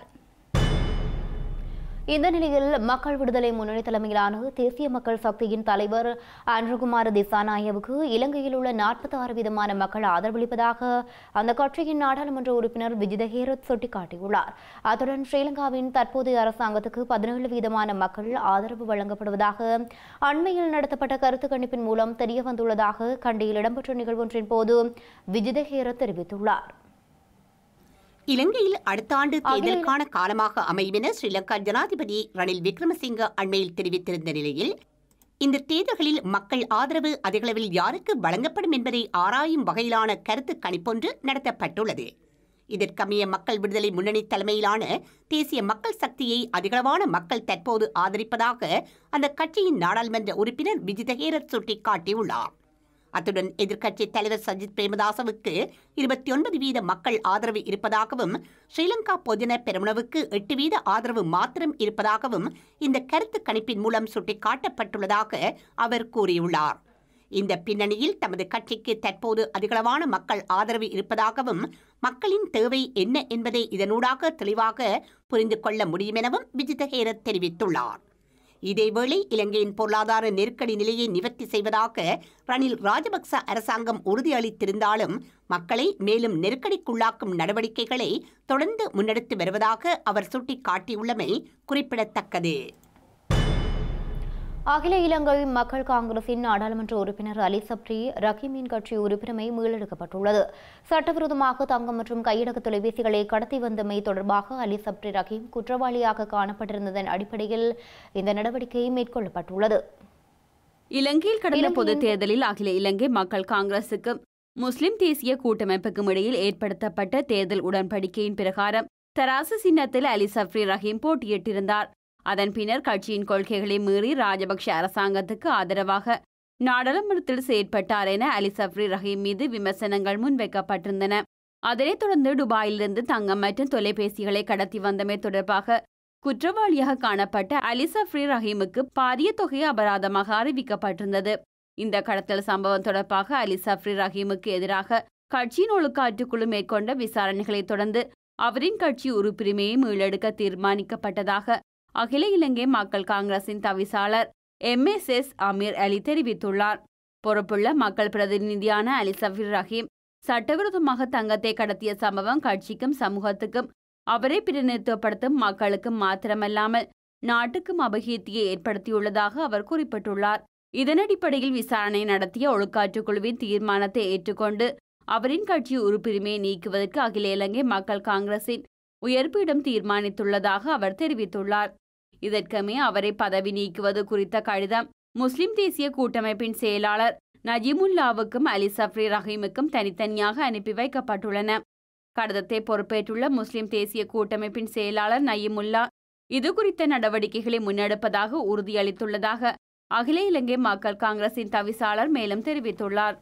இந்த நிலையில் மக்கள் விடுதலை முன்னணி தலைமையிலான தேசிய மக்கள் சக்தியின் தலைவர் அன்ருகுமார் திசாநாயவுக்கு இலங்கையில் உள்ள நாற்பத்தி ஆறு விதமான மக்கள் ஆதரவளிப்பதாக அந்த கட்சியின் நாடாளுமன்ற உறுப்பினர் விஜித ஹேரத் சுட்டிக்காட்டியுள்ளார் அத்துடன் ஸ்ரீலங்காவின் தற்போதைய அரசாங்கத்துக்கு பதினேழு வீதமான மக்கள் ஆதரவு வழங்கப்படுவதாக அண்மையில் நடத்தப்பட்ட கருத்து கணிப்பின் மூலம் தெரிய வந்துள்ளதாக கண்டியில் இடம்பெற்ற நிகழ்வொன்றின் போது விஜித ஹேரத் தெரிவித்துள்ளார் இலங்கையில் அடுத்த ஆண்டு தேர்தலுக்கான காலமாக அமையும் என ஸ்ரீலங்கா ஜனாதிபதி ரணில் விக்ரமசிங்க அண்மையில் தெரிவித்திருந்த நிலையில் இந்த தேர்தல்களில் மக்கள் ஆதரவு அதிகளவில் யாருக்கு வழங்கப்படும் என்பதை ஆராயும் வகையிலான கருத்து கணிப்பொன்று நடத்தப்பட்டுள்ளது இதற்கமைய மக்கள் விடுதலை முன்னணி தலைமையிலான தேசிய மக்கள் சக்தியை அதிகளவான மக்கள் தற்போது ஆதரிப்பதாக அந்த கட்சியின் நாடாளுமன்ற உறுப்பினர் விஜித ஹேரத் சுட்டிக்காட்டியுள்ளார் அத்துடன் எதிர்க்கட்சி தலைவர் சஜித் பிரேமதாசவுக்கு இருபத்தி ஒன்பது வீத மக்கள் ஆதரவு இருப்பதாகவும் ஸ்ரீலங்கா பொதுஜன பெருமளவுக்கு எட்டு வீத ஆதரவு மாத்திரம் இருப்பதாகவும் இந்த கருத்து கணிப்பின் மூலம் சுட்டிக்காட்டப்பட்டுள்ளதாக அவர் கூறியுள்ளார் இந்த பின்னணியில் தமது கட்சிக்கு தற்போது அதிகளவான மக்கள் ஆதரவு இருப்பதாகவும் மக்களின் தேவை என்ன என்பதை இதனூடாக தெளிவாக புரிந்து கொள்ள முடியும் எனவும் விஜித ஹேரத் தெரிவித்துள்ளார் இதேவேளை இலங்கையின் பொருளாதார நெருக்கடி நிலையை நிவர்த்தி செய்வதாக ரணில் ராஜபக்ச அரசாங்கம் உறுதியளித்திருந்தாலும் மக்களை மேலும் நெருக்கடிக்குள்ளாக்கும் நடவடிக்கைகளை தொடர்ந்து முன்னெடுத்து வருவதாக அவர் சுட்டிக்காட்டியுள்ளமை குறிப்பிடத்தக்கது அகில இலங்கை மக்கள் காங்கிரசின் நாடாளுமன்ற உறுப்பினர் அலி சப்ரி ரஹீமின் கட்சி உறுப்பினரை மீளெடுக்கப்பட்டுள்ளது சட்டவிரோதமாக தங்கம் மற்றும் கையடக்க தொலைபேசிகளை கடத்தி வந்தமை தொடர்பாக அலி சப்ரி ரஹீம் குற்றவாளியாக காணப்பட்டிருந்ததன் அடிப்படையில் இந்த நடவடிக்கை மேற்கொள்ளப்பட்டுள்ளது இலங்கையில் கடந்த இலங்கையின் பொதுத் தேர்தலில் அகில இலங்கை மக்கள் காங்கிரசுக்கும் முஸ்லிம் தேசிய கூட்டமைப்புக்கும் இடையில் ஏற்படுத்தப்பட்ட தேர்தல் உடன்படிக்கையின் பிரகாரம் தராசு சின்னத்தில் அலி சஃப்ரி ரஹீம் போட்டியிட்டிருந்தார் அதன் பின்னர் கட்சியின் கொள்கைகளை மீறி ராஜபக்ஷ அரசாங்கத்துக்கு ஆதரவாக நாடாளுமன்றத்தில் செயற்பட்டார் என அலி சஃப்ரி ரஹீம் மீது விமர்சனங்கள் முன்வைக்கப்பட்டிருந்தன அதனைத் தொடர்ந்து துபாயிலிருந்து தங்கம் மற்றும் தொலைபேசிகளை கடத்தி வந்தமை தொடர்பாக குற்றவாளியாக காணப்பட்ட அலி சஃப்ரி ரஹீமுக்கு பாரிய தொகை அபராதமாக அறிவிக்கப்பட்டிருந்தது இந்த கடத்தல் சம்பவம் தொடர்பாக அலி சஃப்ரி ரஹீமுக்கு எதிராக கட்சியின் ஒழுக்காற்றுக்குழு மேற்கொண்ட விசாரணைகளைத் தொடர்ந்து அவரின் கட்சி உறுப்புரிமையை மீளெடுக்க தீர்மானிக்கப்பட்டதாக அகில இலங்கை மக்கள் காங்கிரசின் தவிசாளர் M S S Ameer Ali தெரிவித்துள்ளார் பொறுப்புள்ள மக்கள் பிரதிநிதியான அலி சஃபிர் ரஹீம் சட்டவிரோதமாக தங்கத்தை கடத்திய சம்பவம் கட்சிக்கும் சமூகத்துக்கும் அவரை பிரதிநிதித்துவப்படுத்தும் மக்களுக்கும் மாத்திரமல்லாமல் நாட்டுக்கும் அபகீர்த்தியை ஏற்படுத்தியுள்ளதாக அவர் குறிப்பிட்டுள்ளார் இதன் அடிப்படையில் விசாரணை நடத்திய ஒழுக்காற்றுக் குழுவின் தீர்மானத்தை ஏற்றுக்கொண்டு அவரின் கட்சி உறுப்புரிமையை நீக்குவதற்கு அகில இலங்கை மக்கள் காங்கிரசின் உயர்பீடம் தீர்மானித்துள்ளதாக அவர் தெரிவித்துள்ளார் இதற்கமே அவரை பதவி நீக்குவது குறித்த கடிதம் முஸ்லிம் தேசிய கூட்டமைப்பின் செயலாளர் நஜிமுல்லாவுக்கும் அலி சஃப்ரி ரஹீமுக்கும் தனித்தனியாக அனுப்பி வைக்கப்பட்டுள்ளன கடிதத்தை பொறுப்பேற்றுள்ள முஸ்லிம் தேசிய கூட்டமைப்பின் செயலாளர் நயீமுல்லா இது குறித்த நடவடிக்கைகளை முன்னெடுப்பதாக உறுதியளித்துள்ளதாக அகில இலங்கை மக்கள் காங்கிரசின் தவிசாளர் மேலும் தெரிவித்துள்ளார்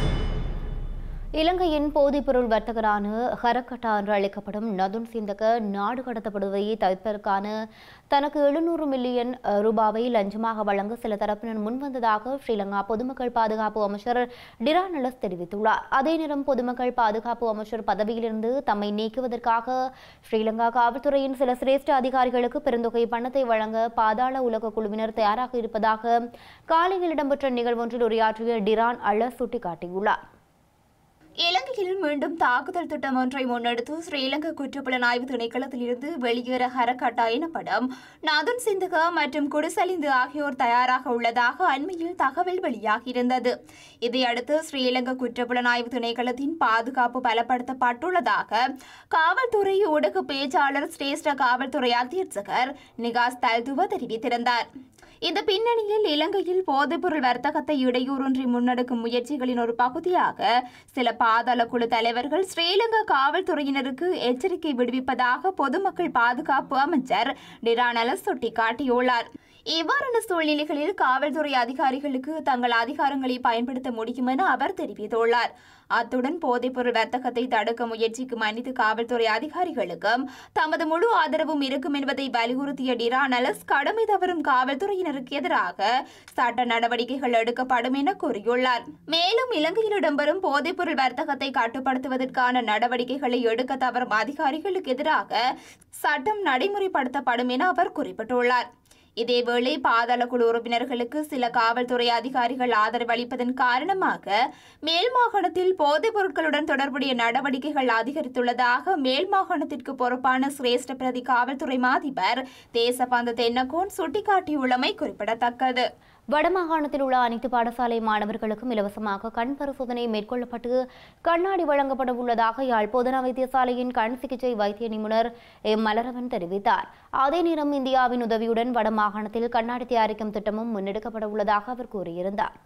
இலங்கையின் போதைப்பொருள் வர்த்தகரான ஹரக்கட்டா என்று அழைக்கப்படும் நதுன் சிந்தக நாடு கடத்தப்படுவதை தவிர்ப்பதற்கான தனக்கு எழுநூறு மில்லியன் அஹ், ரூபாவை லஞ்சமாக வழங்க சில தரப்பினர் முன்வந்ததாக ஸ்ரீலங்கா பொதுமக்கள் பாதுகாப்பு அமைச்சர் டிரானலஸ் தெரிவித்துள்ளார் அதே நேரம் பொதுமக்கள் பாதுகாப்பு அமைச்சர் பதவியிலிருந்து தம்மை நீக்குவதற்காக ஸ்ரீலங்கா காவல்துறையின் சில சிரேஷ்ட அதிகாரிகளுக்கு பெருந்தொகை பணத்தை வழங்க பாதாள உலக குழுவினர் தயாராக இருப்பதாக காலையில் இடம்பெற்ற நிகழ்வொன்றில் உரையாற்றிய டிரான் அல சுட்டிக்காட்டியுள்ளார் இலங்கையில் மீண்டும் தாக்குதல் திட்டம் ஒன்றை முன்னெடுத்து ஸ்ரீலங்கா குற்றப்புலனாய்வு திணைக்களத்திலிருந்து வெளியேற ஹரக்கட்டா எனப்படும் நாதுன் சிந்துகா மற்றும் குடிசலிந்து ஆகியோர் தயாராக உள்ளதாக அண்மையில் தகவல் வெளியாகியிருந்தது இதையடுத்து ஸ்ரீலங்கா குற்றப்புலனாய்வு திணைக்களத்தின் பாதுகாப்பு பலப்படுத்தப்பட்டுள்ளதாக காவல்துறை ஊடக பேச்சாளர் சிரேஷ்ட காவல்துறை அத்தியட்சகர் நிகாஸ் தல்துவ தெரிவித்திருந்தார் இந்த பின்னணியில் இலங்கையில் போதைப்பொருள் வர்த்தகத்தை இடையூறின்றி முன்னெடுக்கும் முயற்சிகளின் ஒரு பகுதியாக சில பாதாள குழு தலைவர்கள் ஸ்ரீலங்கா காவல்துறையினருக்கு எச்சரிக்கை விடுவிப்பதாக பொதுமக்கள் பாதுகாப்பு அமைச்சர் டிரானல சுட்டிக்காட்டியுள்ளார் இவ்வாறான சூழ்நிலைகளில் காவல்துறை அதிகாரிகளுக்கு தங்கள் அதிகாரங்களை பயன்படுத்த முடியும் என அவர் தெரிவித்துள்ளார் அத்துடன் போதைப்பொருள் வர்த்தகத்தை தடுக்க முயற்சிக்கும் அனைத்து காவல்துறை அதிகாரிகளுக்கும் தமது முழு ஆதரவும் இருக்கும் என்பதை வலியுறுத்திய டிரானலஸ் கடமை தவறும் காவல்துறையினருக்கு எதிராக சட்ட நடவடிக்கைகள் எடுக்கப்படும் என கூறியுள்ளார் மேலும் இலங்கையில் இடம்பெறும் போதைப்பொருள் வர்த்தகத்தை கட்டுப்படுத்துவதற்கான நடவடிக்கைகளை எடுக்க தவறும் அதிகாரிகளுக்கு எதிராக சட்டம் நடைமுறைப்படுத்தப்படும் என அவர் குறிப்பிட்டுள்ளார் இதேவேளை பாதாள குழு உறுப்பினர்களுக்கு சில காவல்துறை அதிகாரிகள் ஆதரவு அளிப்பதன் காரணமாக மேல் மாகாணத்தில் போதைப் பொருட்களுடன் தொடர்புடைய நடவடிக்கைகள் அதிகரித்துள்ளதாக மேல் மாகாணத்திற்கு பொறுப்பான சிரேஷ்ட பிரதி காவல்துறை மாதிபர் தேசபந்த தென்னகோன் சுட்டிக்காட்டியுள்ளமை குறிப்பிடத்தக்கது வடமாகாணத்தில் உள்ள அனைத்து பாடசாலை மாணவர்களுக்கும் இலவசமாக கண் பரிசோதனை மேற்கொள்ளப்பட்டு கண்ணாடி வழங்கப்பட உள்ளதாக யாழ் போதனா வைத்தியசாலையின் கண் சிகிச்சை வைத்திய நிபுணர் எம் மலரவன் தெரிவித்தார் அதே நேரம் இந்தியாவின் உதவியுடன் வடமாகாணத்தில் கண்ணாடி தயாரிக்கும் திட்டமும் முன்னெடுக்கப்பட உள்ளதாக அவர் கூறியிருந்தார்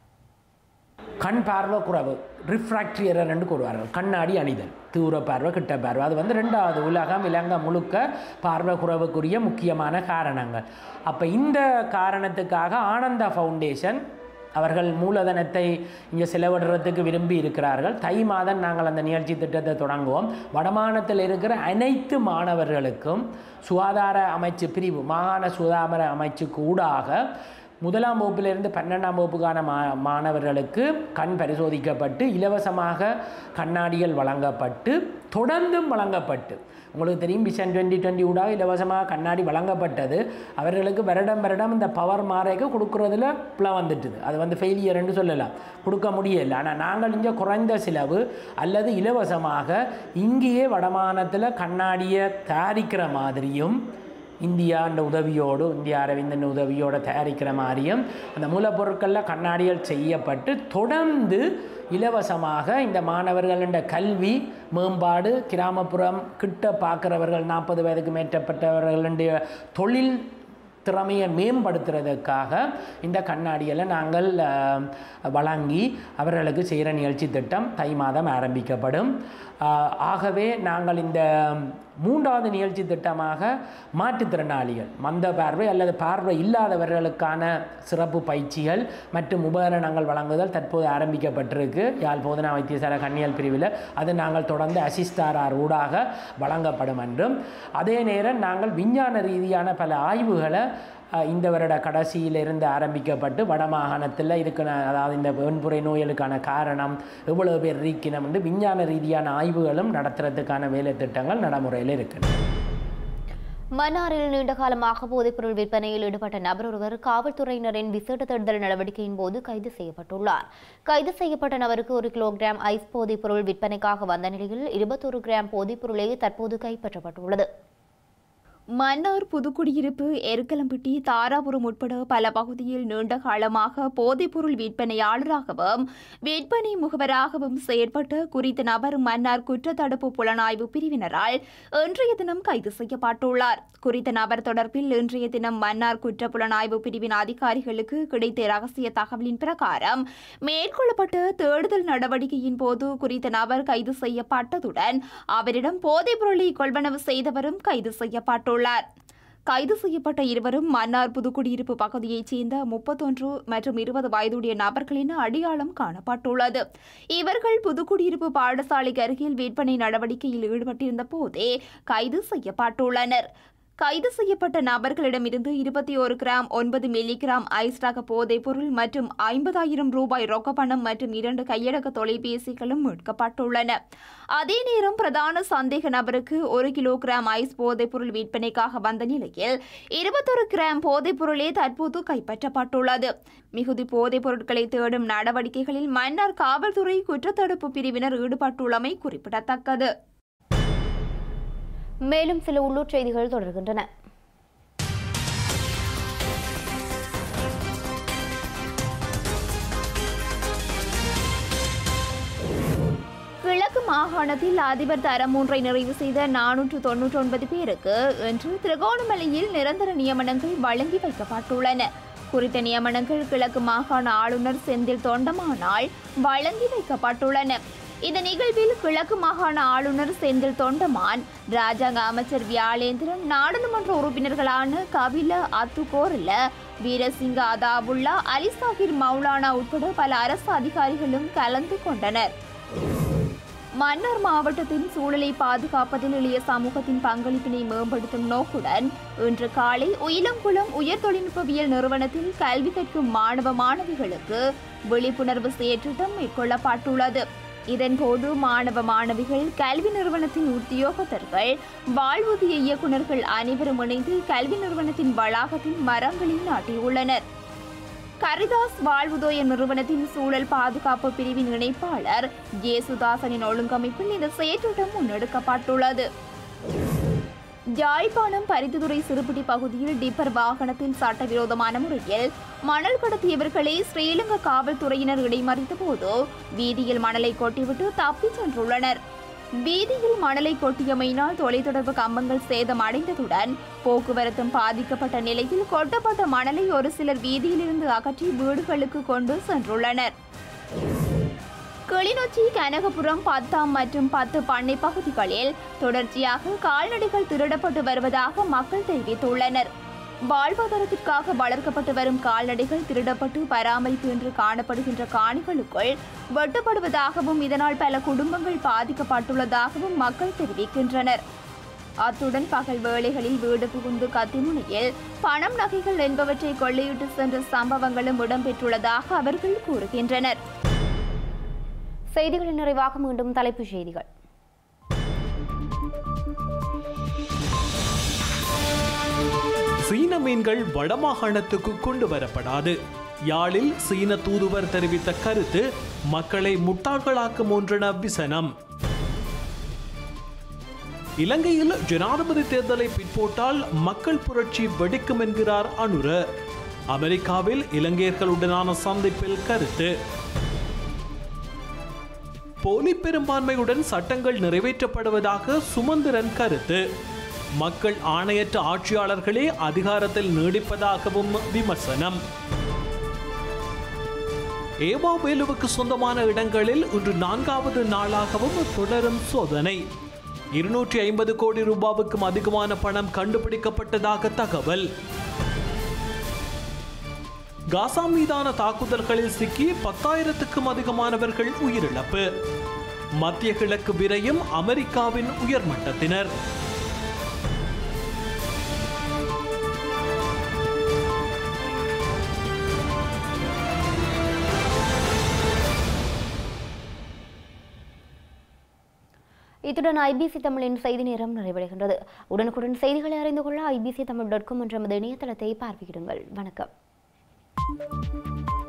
கண் பார்வை குறைவு ரிஃப்ராக்டரி எரர்னு கூறுவார்கள் கண்ணாடி அணிதல் தூர பார்வை கிட்ட பார்வை அது வந்து ரெண்டாவது உலகம் இலங்கை முழுக்க பார்வை குறைவுக்குரிய முக்கியமான காரணங்கள் அப்போ இந்த காரணத்துக்காக ஆனந்தா ஃபவுண்டேஷன் அவர்கள் மூலதனத்தை இங்கே செலவிடுறதுக்கு விரும்பி இருக்கிறார்கள் தை மாதம் நாங்கள் அந்த நிகழ்ச்சி திட்டத்தை தொடங்குவோம் வடமாநிலத்தில் இருக்கிற அனைத்து மாணவர்களுக்கும் சுகாதார அமைச்சு பிரிவு மாகாண சுகாதார அமைச்சுக்கு ஊடாக முதலாம் வகுப்பிலிருந்து பன்னெண்டாம் வகுப்புக்கான மா மாணவர்களுக்கு கண் பரிசோதிக்கப்பட்டு இலவசமாக கண்ணாடிகள் வழங்கப்பட்டு தொடர்ந்தும் வழங்கப்பட்டு உங்களுக்கு தெரியும் விஷன் டுவெண்ட்டி டுவெண்ட்டி ஊடாக இலவசமாக கண்ணாடி வழங்கப்பட்டது அவர்களுக்கு வருடம் வருடம் இந்த பவர் மாறைக்கு கொடுக்குறதுல பிள்ளை வந்துட்டுது அது வந்து ஃபெயிலியர்னு சொல்லலாம் கொடுக்க முடியல ஆனால் நாங்கள் இங்கே குறைந்த செலவு அல்லது இலவசமாக இங்கேயே வடமானத்தில் கண்ணாடியை தயாரிக்கிற மாதிரியும் இந்தியாண்ட உதவியோடு இந்திய அரவிந்தன் உதவியோடு தயாரிக்கிற மாதிரியும் அந்த மூலப்பொருட்களில் கண்ணாடிகள் செய்யப்பட்டு தொடர்ந்து இலவசமாக இந்த மாணவர்கள கல்வி மேம்பாடு கிராமப்புறம் கிட்ட பார்க்குறவர்கள் நாற்பது வயதுக்கு மேற்பட்டவர்களுடைய தொழில் திறமையை மேம்படுத்துறதுக்காக இந்த கண்ணாடிகளை நாங்கள் அஹ், வழங்கி அவர்களுக்கு செய்கிற நிகழ்ச்சி திட்டம் தை மாதம் ஆரம்பிக்கப்படும் ஆஹ், ஆகவே நாங்கள் இந்த மூன்றாவது நிகழ்ச்சி திட்டமாக மாற்றுத்திறனாளிகள் மந்த பார்வை அல்லது பார்வை இல்லாதவர்களுக்கான சிறப்பு பயிற்சிகள் மற்றும் உபகரணங்கள் வழங்குதல் தற்போது ஆரம்பிக்கப்பட்டிருக்கு யாழ் போதனா வைத்தியசாலை கண்ணியல் பிரிவில் அது நாங்கள் தொடர்ந்து அசிஸ்டாரார் ஊடாக வழங்கப்படும் என்றும் அதே நேரம் நாங்கள் விஞ்ஞான ரீதியான பல ஆய்வுகளை அஹ், இந்த வருட கடைசியிலிருந்து ஆரம்பிக்கப்பட்டு வடமாகாணத்தில் இதுக்கு நா- அதாவது இந்த வெண்புரை நோய்களுக்கான காரணம் எவ்வளவு பேர் ரீக்கினம் என்று விஞ்ஞான ரீதியான ஆய்வுகளும் நடத்துறதுக்கான வேலை திட்டங்கள் நடைமுறையில் இருக்கின்றன மன்னாரில் நீண்ட காலமாக போதைப்பொருள் விற்பனையில் ஈடுபட்ட நபர் ஒருவர் காவல்துறையினரின் விசேட தேடுதல் நடவடிக்கையின் போது கைது செய்யப்பட்டுள்ளார் கைது செய்யப்பட்ட நபருக்கு ஒரு கிலோகிராம் ஐஸ் போதைப்பொருள் விற்பனைக்காக வந்த நிலையில் இருபத்தொரு கிராம் போதைப்பொருளே தற்போது கைப்பற்றப்பட்டுள்ளது மன்னார் புதுக்குடியிருப்பு எருக்கலம்பட்டி தாராபுரம் உட்பட பல பகுதியில் நீண்ட காலமாக போதைப்பொருள் விற்பனையாளராகவும் விற்பனை முகவராகவும் செயற்பட்ட குறித்த நபர் மன்னார் குற்றத்தடுப்பு புலனாய்வு பிரிவினரால் இன்றைய தினம் கைது செய்யப்பட்டுள்ளார் குறித்த நபர் தொடர்பில் இன்றைய தினம் மன்னார் குற்ற புலனாய்வு பிரிவின் அதிகாரிகளுக்கு கிடைத்த ரகசிய தகவலின் பிரகாரம் மேற்கொள்ளப்பட்ட தேடுதல் நடவடிக்கையின் போது குறித்த நபர் கைது செய்யப்பட்டதுடன் அவரிடம் போதைப்பொருளை கொள்வனவு செய்தவரும் கைது செய்யப்பட்டுள்ளார் கைது செய்யப்பட்ட இருவரும் மன்னார் புதுக்குடியிருப்பு பகுதியைச் சேர்ந்த முப்பத்தொன்று மற்றும் இருபது வயதுடைய நபர்கள் என அடையாளம் காணப்பட்டுள்ளது இவர்கள் புதுக்குடியிருப்பு பாடசாலைக்கு அருகில் விற்பனை நடவடிக்கையில் ஈடுபட்டிருந்த போதே கைது செய்யப்பட்டுள்ளனர் கைது செய்யப்பட்ட நபர்களிடமிருந்து இருபத்தி ஒரு கிராம் ஒன்பது மில்லிகிராம் ஐஸ் ரக போதைப் பொருள் மற்றும் ஐம்பதாயிரம் ரூபாய் ரொக்கப்பணம் மற்றும் இரண்டு கையடக்க தொலைபேசிகளும் மீட்கப்பட்டுள்ளன அதே நேரம் பிரதான சந்தேக நபருக்கு ஒரு கிலோகிராம் ஐஸ் போதைப் பொருள் விற்பனைக்காக வந்த நிலையில் இருபத்தொரு கிராம் போதைப் பொருளே தற்போது கைப்பற்றப்பட்டுள்ளது மிகுதி போதைப் பொருட்களை தேடும் நடவடிக்கைகளில் மன்னார் காவல்துறை குற்றத்தடுப்பு பிரிவினர் ஈடுபட்டுள்ளமை குறிப்பிடத்தக்கது மேலும் சில உள்ளூர் செய்திகள் தொடர்கின்றன கிழக்கு மாகாணத்தில் அதிபர் தரம் மூன்றை நிறைவு செய்த நானூற்று தொன்னூற்றி ஒன்பது பேருக்கு இன்று திருகோணமலையில் நிரந்தர நியமனங்கள் வழங்கி வைக்கப்பட்டுள்ளன குறித்த நியமனங்கள் கிழக்கு மாகாண ஆளுநர் செந்தில் தொண்டமானால் வழங்கி வைக்கப்பட்டுள்ளன இந்த நிகழ்வில் கிழக்கு மாகாண ஆளுநர் செந்தில் தொண்டமான் ராஜாங்க அமைச்சர் வியாழேந்திரன் நாடாளுமன்ற உறுப்பினர்களான கபில அத்துகோரில வீரசிங்க அதாபுல்லா அலிசாகிர் மௌலானா உட்பட பல அரசு அதிகாரிகளும் கலந்து கொண்டனர் மன்னார் மாவட்டத்தின் சூழலை பாதுகாப்பதில் இளைய சமூகத்தின் பங்களிப்பினை மேம்படுத்தும் நோக்குடன் இன்று காலை உயிலங்குளம் உயர் தொழில்நுட்பவியல் நிறுவனத்தில் கல்வி கற்கும் மாணவ மாணவிகளுக்கு விழிப்புணர்வு செயற்றிட்டம் மேற்கொள்ளப்பட்டுள்ளது இதன்போது மாணவ மாணவிகள் கல்வி நிறுவனத்தின் உத்தியோகத்தர்கள் வாழ்வூதிய இயக்குநர்கள் அனைவரும் இணைந்து கல்வி நிறுவனத்தின் வளாகத்தில் மரங்களை நாட்டியுள்ளனர் கரிதாஸ் வாழ்வுதோய நிறுவனத்தின் சூழல் பாதுகாப்பு பிரிவின் இணைப்பாளர் ஜேசுதாசனின் ஒழுங்கமைப்பில் இந்த செயற்றிட்டம் முன்னெடுக்கப்பட்டுள்ளது யாழ்ப்பாணம் பரிந்துரை சிறுபிடி பகுதியில் டிப்பர் வாகனத்தில் சட்டவிரோதமான முறையில் மணல் கடத்தியவர்களை ஸ்ரீலங்கா காவல்துறையினர் இடைமறித்த போது வீதியில் மணலை கொட்டிவிட்டு தப்பிச் சென்றுள்ளனர் வீதியில் மணலை கொட்டியமையினால் தொலைத்தொடர்பு கம்பங்கள் சேதம் அடைந்ததுடன் போக்குவரத்தும் பாதிக்கப்பட்ட நிலையில் கொட்டப்பட்ட மணலை ஒரு சிலர் வீதியிலிருந்து அகற்றி வீடுகளுக்கு கொண்டு சென்றுள்ளனர் கிளிநொச்சி கனகபுரம் பத்தாம் மற்றும் பத்து பண்ணை பகுதிகளில் தொடர்ச்சியாக கால்நடைகள் திருடப்பட்டு வருவதாக மக்கள் தெரிவித்துள்ளனர் வாழ்வாதாரத்திற்காக வளர்க்கப்பட்டு வரும் கால்நடைகள் திருடப்பட்டு பராமரிப்பு என்று காணப்படுகின்ற காணிகளுக்குள் வெட்டப்படுவதாகவும் இதனால் பல குடும்பங்கள் பாதிக்கப்பட்டுள்ளதாகவும் மக்கள் தெரிவிக்கின்றனர் அத்துடன் பகல் வேளைகளில் வீடு புகுந்து கத்திமுனையில் பணம் நகைகள் என்பவற்றை கொள்ளையிட்டு சென்ற சம்பவங்களும் இடம்பெற்றுள்ளதாக அவர்கள் கூறுகின்றனர் செய்திகளின் நிறைவாக மீண்டும் தலைப்புச் செய்திகள் சீன மீன்கள் வடமாகாணத்துக்கு கொண்டு வரப்படாது யாழில் சீன தூதுவர் தெரிவித்த கருத்து மக்களை முட்டாள்களாக்கும் ஒன்றென விசனம் இலங்கையில் ஜனாதிபதி தேர்தலை பிற்போட்டால் மக்கள் புரட்சி வெடிக்கும் என்கிறார் அனுர அமெரிக்காவில் இலங்கையர்களுடனான சந்திப்பில் கருத்து போலி பெரும்பான்மையுடன் சட்டங்கள் நிறைவேற்றப்படுவதாக சுமந்திரன் கருத்து மக்கள் ஆணையற்ற ஆட்சியாளர்களே அதிகாரத்தில் நீடிப்பதாகவும் விமர்சனம் ஏவா வேலுவுக்கு சொந்தமான இடங்களில் இன்று நான்காவது நாளாகவும் தொடரும் சோதனை இருநூற்றி ஐம்பது கோடி ரூபாவுக்கும் அதிகமான பணம் கண்டுபிடிக்கப்பட்டதாக தகவல் காசா மீதான தாக்குதல்களில் சிக்கி பத்தாயிரத்துக்கும் அதிகமானவர்கள் உயிரிழப்பு மத்திய கிழக்கு விரையும் அமெரிக்காவின் உயர்மட்டத்தினர் இத்துடன் ஐபிசி தமிழின் செய்தி நேரம் நிறைவடைகின்றது உடனுக்குடன் செய்திகளை அறிந்து கொள்ள ஐபிசி தமிழ் டாட் காம் என்ற நமது இணையதளத்தை பார்வையிடுங்கள் வணக்கம்